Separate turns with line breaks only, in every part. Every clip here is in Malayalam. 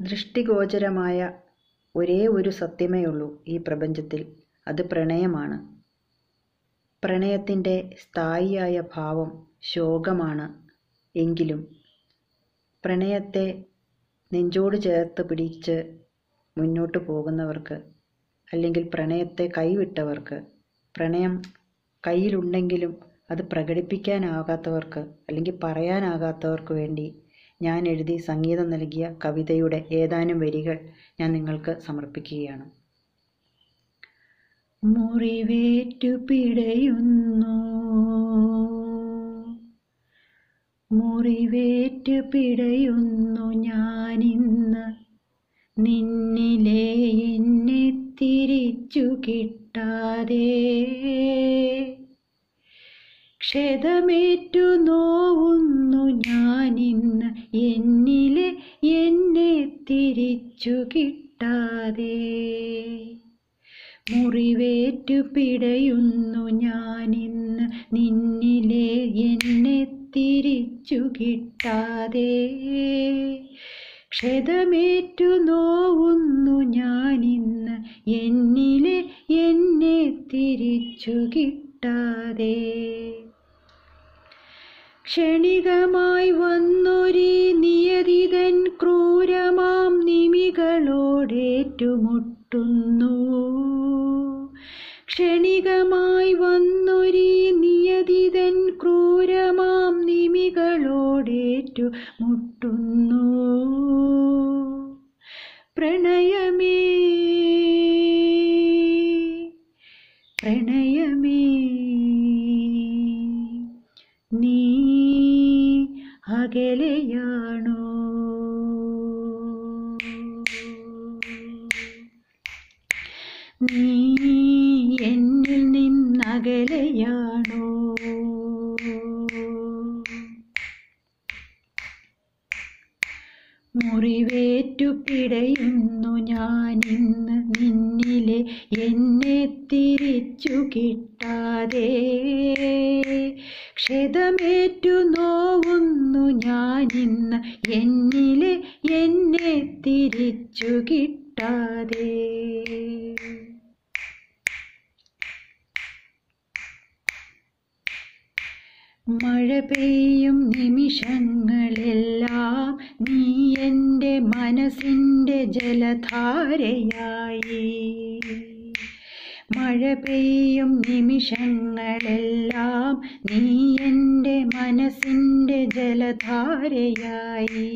ദൃഷ്ടിഗോചരമായ ഒരേ ഒരു സത്യമേ ഉള്ളൂ ഈ പ്രപഞ്ചത്തിൽ അത് പ്രണയമാണ് പ്രണയത്തിൻ്റെ സ്ഥായിയായ ഭാവം ശോകമാണ് എങ്കിലും പ്രണയത്തെ നെഞ്ചോട് ചേർത്ത് പിടിച്ച് മുന്നോട്ട് പോകുന്നവർക്ക് അല്ലെങ്കിൽ പ്രണയത്തെ കൈവിട്ടവർക്ക് പ്രണയം കയ്യിലുണ്ടെങ്കിലും അത് പ്രകടിപ്പിക്കാനാകാത്തവർക്ക് അല്ലെങ്കിൽ പറയാനാകാത്തവർക്ക് വേണ്ടി ഞാൻ എഴുതി സംഗീതം നൽകിയ കവിതയുടെ ഏതാനും വരികൾ ഞാൻ നിങ്ങൾക്ക് സമർപ്പിക്കുകയാണ് മുറിവേറ്റു പിടയുന്നു മുറിവേറ്റ് പിടയുന്നു ഞാനിന്ന് നിന്നിലെ എന്നെ തിരിച്ചു കിട്ടാതെ ക്ഷതമേറ്റു നോവുന്നു ഞാനിന്ന് എന്നിലെ എന്നെ തിരിച്ചു കിട്ടാതെ മുറിവേറ്റു പിടയുന്നു ഞാനിന്ന് നിന്നിലെ എന്നെ തിരിച്ചു കിട്ടാതെ ക്ഷതമേറ്റു നോവുന്നു ഞാനിന്ന് എന്നിലെ എന്നെ തിരിച്ചു കിട്ടാതെ ക്ഷണികമായി വന്നൊരീ നിയതിതൻ ക്രൂരമാം നിമികളോടേറ്റുമുട്ടുന്നു ക്ഷണികമായി വന്നൊരീ നിയതിതൻ ക്രൂരമാം നിമികളോടേറ്റു മുട്ടുന്നു പ്രണയമേ പ്രണയമേ നീ അകലെയാണോ നീ എന്നിൽ നിന്നകലെയാണോ മുറിവേറ്റു പിടയുന്നു ഞാനിന്ന് നിന്നിലെ എന്നെ തിരിച്ചു കിട്ടാതെ ക്ഷതമേറ്റു നോവുന്നു ഞാനിന്ന് എന്നിലെ എന്നെ തിരിച്ചു കിട്ടാതെ മഴ പെയ്യും നിമിഷങ്ങളെല്ലാം നീ എൻ്റെ മനസ്സിൻ്റെ ജലധാരയായി മഴ പെയ്യും നിമിഷങ്ങളെല്ലാം നീ എൻ്റെ മനസ്സിൻ്റെ ജലധാരയായി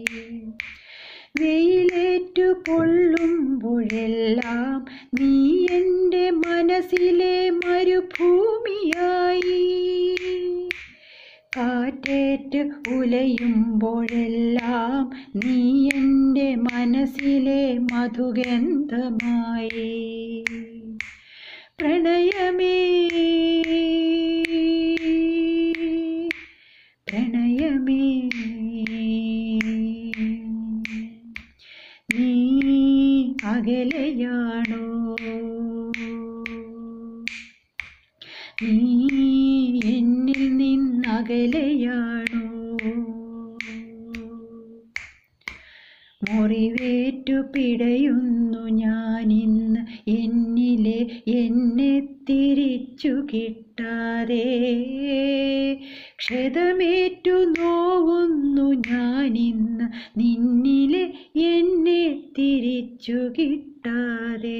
വെയിലേറ്റു പൊള്ളുമ്പോഴെല്ലാം നീ എൻ്റെ മനസ്സിലെ മരുഭൂമിയായി കാറ്റേറ്റ് ഉലയുമ്പോഴെല്ലാം നീ എൻ്റെ മനസ്സിലെ മധുഗന്ധമായി പ്രണയമേ പ്രണയമേ നീ അകലെയാണോ നീ എന്നിൽ നിന്നകലെയാണോ മുറിവേറ്റു പിടയുന്നു ഞാനിന്ന് എന്നിലെ എന്നെ തിരിച്ചു കിട്ടാതെ ക്ഷതമേറ്റു നോവുന്നു ഞാനിന്ന് നിന്നിലെ എന്നെ തിരിച്ചു കിട്ടാതെ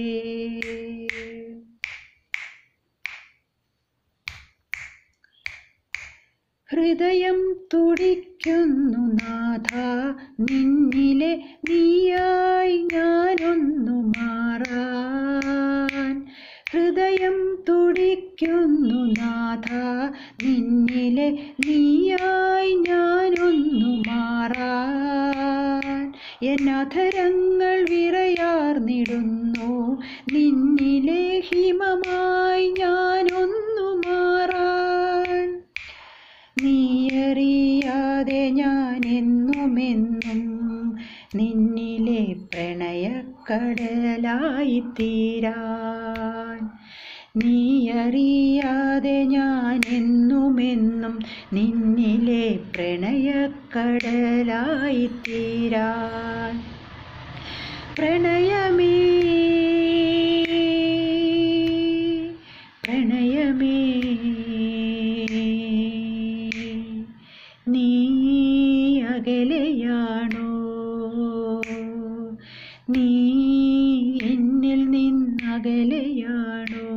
ഹൃദയം തുടിക്കുന്നു നാഥ നിന്നിലെ നീയായി ഞാനൊന്നു മാറാൻ ഹൃദയം തുടിക്കുന്നു നാഥ നിന്നിലെ നീയായി ഞാനൊന്നു മാറാൻ എന്നധരങ്ങൾ വിറയാർന്നിടുന്നു നിന്നിലെ ഹിമമായി ഞാനൊന്നു മാറാൻ നീയറിയാതെ ഞാൻ എന്നുമെന്നും നിന്നിലെ പ്രണയക്കടലായി തീരാൻ നീയറിയാതെ ഞാൻ എന്നുമെന്നും നിന്നിലെ പ്രണയക്കടലായി തീരാൻ പ്രണയമേ പ്രണയമേ നീ അകലെയാണോ നീ എന്നിൽ നിന്നകലെയാണോ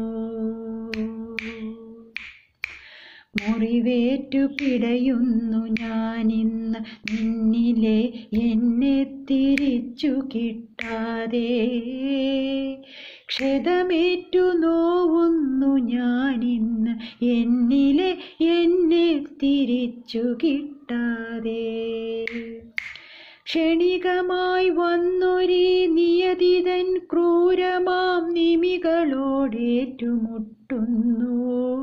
മുറിവേറ്റു പിടയുന്നു ഞാനിന്ന് നിന്നിലെ എന്നെ തിരിച്ചു കിട്ടാതെ ക്ഷതമേറ്റു നോവുന്നു ഞാനിന്ന് എന്നിലെ എന്നെ തിരിച്ചു കിട്ടാതെ ക്ഷണികമായി വന്നൊരീ നിയതിതൻ ക്രൂരമാം നിമികളോടേറ്റുമുട്ടുന്നു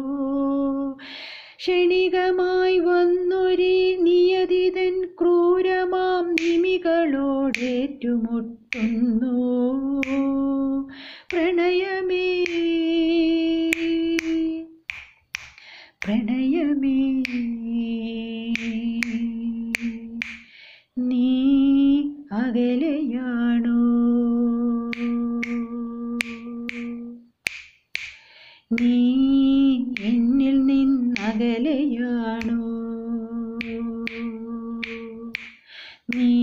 ക്ഷണികമായി വന്നൊരീ നിയതിതൻ ക്രൂരമാം നിമികളോടേറ്റുമുട്ടുന്നു പ്രണയമേ പ്രണയമേ നീ അകലെയാണോ നീ എന്നിൽ നിന്നകലെയാണോ നീ